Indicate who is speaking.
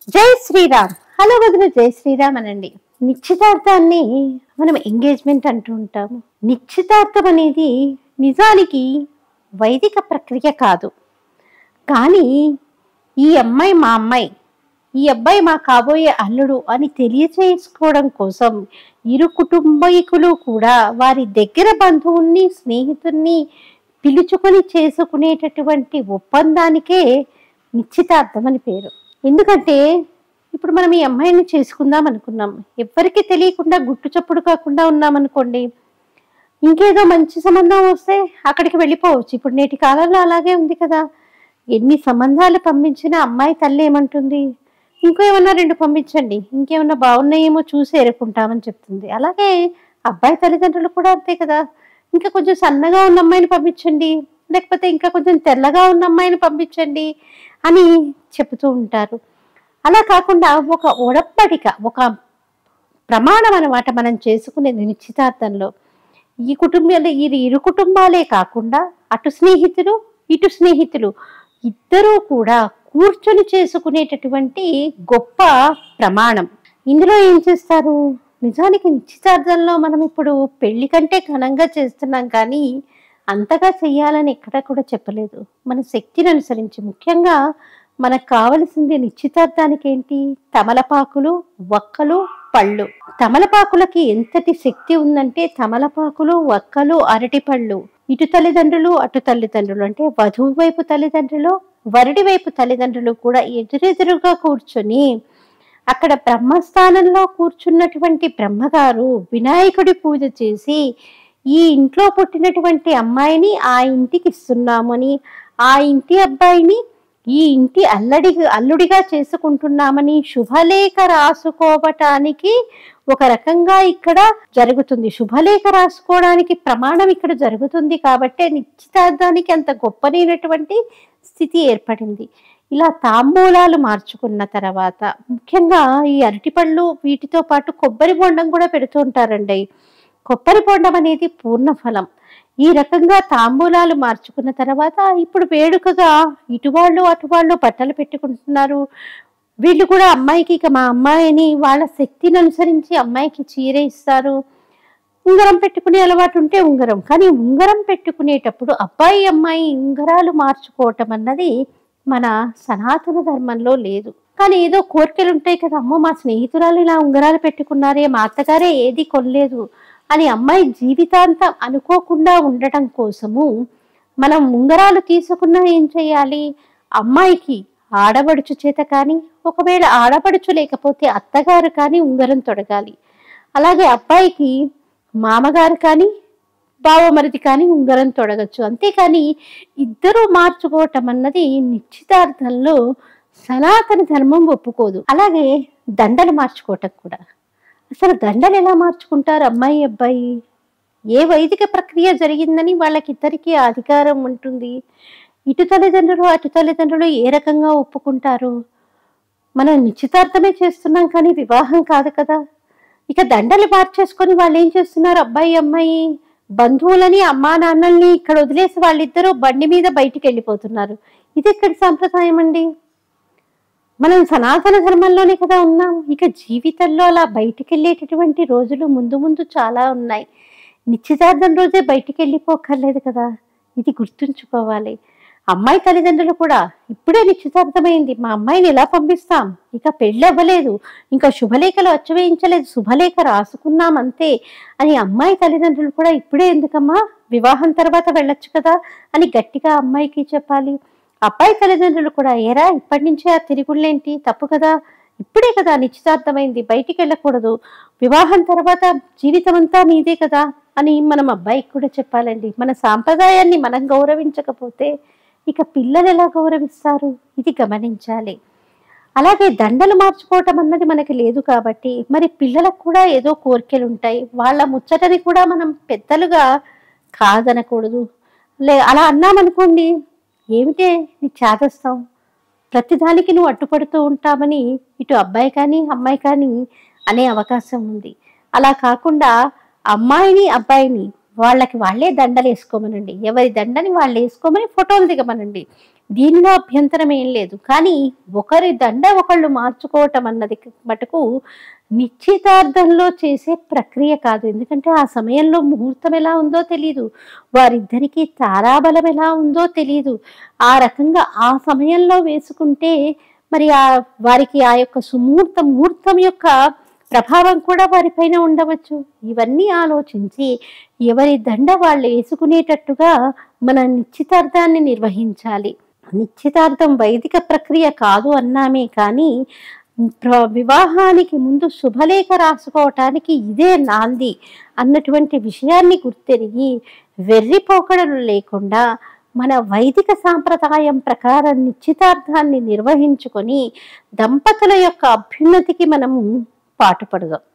Speaker 1: జై శ్రీరామ్ హలో వదిన జై శ్రీరామ్ అనండి నిశ్చితార్థాన్ని మనం ఎంగేజ్మెంట్ అంటూ ఉంటాము నిశ్చితార్థం అనేది నిజానికి వైదిక ప్రక్రియ కాదు కానీ ఈ అమ్మాయి మా అమ్మాయి ఈ అబ్బాయి మా కాబోయే అల్లుడు అని తెలియచేసుకోవడం కోసం ఇరు కుటుంబీకులు కూడా వారి దగ్గర బంధువుల్ని స్నేహితుల్ని పిలుచుకొని చేసుకునేటటువంటి ఒప్పందానికే నిశ్చితార్థం అని పేరు ఎందుకంటే ఇప్పుడు మనం ఈ అమ్మాయిని చేసుకుందాం అనుకున్నాం ఎవ్వరికి తెలియకుండా గుట్టు చప్పుడు కాకుండా ఉన్నామనుకోండి ఇంకేదో మంచి సంబంధం వస్తే అక్కడికి వెళ్ళిపోవచ్చు ఇప్పుడు నేటి కాలంలో అలాగే ఉంది కదా ఎన్ని సంబంధాలు పంపించినా అమ్మాయి తల్లి ఏమంటుంది ఇంకో ఏమన్నా రెండు పంపించండి ఇంకేమన్నా బాగున్నాయేమో చూసి ఎరుకుంటామని చెప్తుంది అలాగే అబ్బాయి తల్లిదండ్రులు కూడా అంతే కదా ఇంకా కొంచెం సన్నగా ఉన్న అమ్మాయిని పంపించండి లేకపోతే ఇంకా కొంచెం తెల్లగా ఉన్న అమ్మాయిని పంపించండి అని చెబుతూ ఉంటారు అలా కాకుండా ఒక ఒడప్పడిక ఒక ప్రమాణం అన్నమాట మనం చేసుకునేది నిశ్చితార్థంలో ఈ కుటుంబాలు ఈ ఇరు కుటుంబాలే కాకుండా అటు స్నేహితులు ఇటు స్నేహితులు ఇద్దరూ కూడా కూర్చొని చేసుకునేటటువంటి గొప్ప ప్రమాణం ఇందులో ఏం చేస్తారు నిజానికి నిశ్చితార్థంలో మనం ఇప్పుడు పెళ్లి కంటే ఘనంగా చేస్తున్నాం కానీ అంతగా చెయ్యాలని ఎక్కడా కూడా చెప్పలేదు మన శక్తిని అనుసరించి ముఖ్యంగా మనకు కావలసింది నిశ్చితార్థానికి ఏంటి తమలపాకులు వక్కలు పళ్ళు తమలపాకులకి ఎంతటి శక్తి ఉందంటే తమలపాకులు వక్కలు అరటిపళ్ళు ఇటు తల్లిదండ్రులు అటు తల్లిదండ్రులు అంటే వధువు వైపు తల్లిదండ్రులు వరుడి వైపు తల్లిదండ్రులు కూడా ఎదురెదురుగా కూర్చొని అక్కడ బ్రహ్మస్థానంలో కూర్చున్నటువంటి బ్రహ్మగారు వినాయకుడి పూజ చేసి ఈ ఇంట్లో పుట్టినటువంటి అమ్మాయిని ఆ ఇంటికి ఇస్తున్నామని ఆ ఇంటి అబ్బాయిని ఈ ఇంటి అల్లడి అల్లుడిగా చేసుకుంటున్నామని శుభలేఖ రాసుకోవటానికి ఒక రకంగా ఇక్కడ జరుగుతుంది శుభలేఖ రాసుకోవడానికి ప్రమాణం ఇక్కడ జరుగుతుంది కాబట్టే నిశ్చితార్థానికి అంత గొప్పనైనటువంటి స్థితి ఏర్పడింది ఇలా తాంబూలాలు మార్చుకున్న తర్వాత ముఖ్యంగా ఈ అరటిపళ్ళు వీటితో పాటు కొబ్బరి బొండం కూడా పెడుతూ ఉంటారండి కొబ్బరి బొండం అనేది పూర్ణ ఫలం ఈ రకంగా తాంబూలాలు మార్చుకున్న తర్వాత ఇప్పుడు వేడుకగా ఇటువాళ్ళు అటువాళ్ళు బట్టలు పెట్టుకుంటున్నారు వీళ్ళు కూడా అమ్మాయికి ఇక మా అమ్మాయిని వాళ్ళ శక్తిని అనుసరించి అమ్మాయికి చీర ఇస్తారు ఉంగరం పెట్టుకునే అలవాటు ఉంటే ఉంగరం కానీ ఉంగరం పెట్టుకునేటప్పుడు అబ్బాయి అమ్మాయి ఉంగరాలు మార్చుకోవటం అన్నది మన సనాతన ధర్మంలో లేదు కానీ ఏదో కోరికలు ఉంటాయి కదా అమ్మో మా స్నేహితురాలు ఇలా ఉంగరాలు పెట్టుకున్నారే మా అత్తగారే ఏది కొనలేదు అని అమ్మాయి జీవితాంతం అనుకోకుండా ఉండటం కోసము మనం ఉంగరాలు తీసుకున్నా ఏం చేయాలి అమ్మాయికి ఆడబడుచు చేత కానీ ఒకవేళ ఆడబడుచు లేకపోతే అత్తగారు కానీ ఉంగరం తొడగాలి అలాగే అబ్బాయికి మామగారు కానీ బావమరిది కానీ ఉంగరం తొడగచ్చు అంతేకాని ఇద్దరూ మార్చుకోవటం అన్నది నిశ్చితార్థంలో సనాతన ధర్మం ఒప్పుకోదు అలాగే దండలు మార్చుకోవటం కూడా అసలు దండలు ఎలా మార్చుకుంటారు అమ్మాయి అబ్బాయి ఏ వైదిక ప్రక్రియ జరిగిందని వాళ్ళకిద్దరికీ అధికారం ఉంటుంది ఇటు తల్లిదండ్రులు అటు తల్లిదండ్రులు ఏ రకంగా ఒప్పుకుంటారు మనం నిశ్చితార్థమే చేస్తున్నాం కానీ వివాహం కాదు కదా ఇక దండలు మార్చేసుకొని వాళ్ళు ఏం చేస్తున్నారు అబ్బాయి అమ్మాయి బంధువులని అమ్మా నాన్నల్ని ఇక్కడ వదిలేసి వాళ్ళిద్దరూ బండి మీద బయటికి వెళ్ళిపోతున్నారు ఇది ఎక్కడి సాంప్రదాయం అండి మనం సనాతన ధర్మంలోనే కదా ఉన్నాం ఇక జీవితంలో అలా బయటికి వెళ్ళేటటువంటి రోజులు ముందు ముందు చాలా ఉన్నాయి నిశ్చితార్థం రోజే బయటికి వెళ్ళిపోకర్లేదు కదా ఇది గుర్తుంచుకోవాలి అమ్మాయి తల్లిదండ్రులు కూడా ఇప్పుడే నిశ్చితార్థమైంది మా అమ్మాయిని ఎలా పంపిస్తాం ఇక పెళ్ళి అవ్వలేదు ఇంకా శుభలేఖలు అచ్చవేయించలేదు శుభలేఖ రాసుకున్నాం అంతే అని అమ్మాయి తల్లిదండ్రులు కూడా ఇప్పుడే ఎందుకమ్మా వివాహం తర్వాత వెళ్ళొచ్చు కదా అని గట్టిగా అమ్మాయికి చెప్పాలి అబ్బాయి తల్లిదండ్రులు కూడా ఏరా ఇప్పటి నుంచే ఆ తిరుగుళ్ళేంటి తప్పు కదా ఇప్పుడే కదా నిశ్చితార్థమైంది బయటికి వెళ్ళకూడదు వివాహం తర్వాత జీవితం అంతా నీదే కదా అని మనం అబ్బాయికి కూడా చెప్పాలండి మన సాంప్రదాయాన్ని మనం గౌరవించకపోతే ఇక పిల్లలు ఎలా గౌరవిస్తారు ఇది గమనించాలి అలాగే దండలు మార్చుకోవటం అన్నది మనకి లేదు కాబట్టి మరి పిల్లలకు కూడా ఏదో కోరికలు ఉంటాయి వాళ్ళ ముచ్చటని కూడా మనం పెద్దలుగా కాదనకూడదు లే అలా అన్నామనుకోండి ఏమిటే నీ చేదస్తాం ప్రతిదానికి నువ్వు అడ్డుపడుతూ ఉంటామని ఇటు అబ్బాయి కానీ అమ్మాయి కానీ అనే అవకాశం ఉంది అలా కాకుండా అమ్మాయిని అబ్బాయిని వాళ్ళకి వాళ్ళే దండలు వేసుకోమనండి ఎవరి దండని వాళ్ళు వేసుకోమని ఫోటోలు దిగమనండి దీనిలో అభ్యంతరం ఏం లేదు కానీ ఒకరి దండ ఒకళ్ళు మార్చుకోవటం అన్నది మటుకు నిశ్చితార్థంలో చేసే ప్రక్రియ కాదు ఎందుకంటే ఆ సమయంలో ముహూర్తం ఎలా ఉందో తెలియదు వారిద్దరికీ తారాబలం ఎలా ఉందో తెలియదు ఆ రకంగా ఆ సమయంలో వేసుకుంటే మరి ఆ వారికి ఆ యొక్క సుముహూర్త ముహూర్తం యొక్క ప్రభావం కూడా వారిపైన ఉండవచ్చు ఇవన్నీ ఆలోచించి ఎవరి దండ వాళ్ళు వేసుకునేటట్టుగా మన నిశ్చితార్థాన్ని నిర్వహించాలి నిశ్చితార్థం వైదిక ప్రక్రియ కాదు అన్నామే కానీ ప్ర- వివాహానికి ముందు శుభలేఖ రాసుకోవటానికి ఇదే నాంది అన్నటువంటి విషయాన్ని గుర్తెరిగి వెర్రిపోకడలు లేకుండా మన వైదిక సాంప్రదాయం ప్రకారం నిశ్చితార్థాన్ని నిర్వహించుకొని దంపతుల యొక్క అభ్యున్నతికి మనము పాటుపడదాం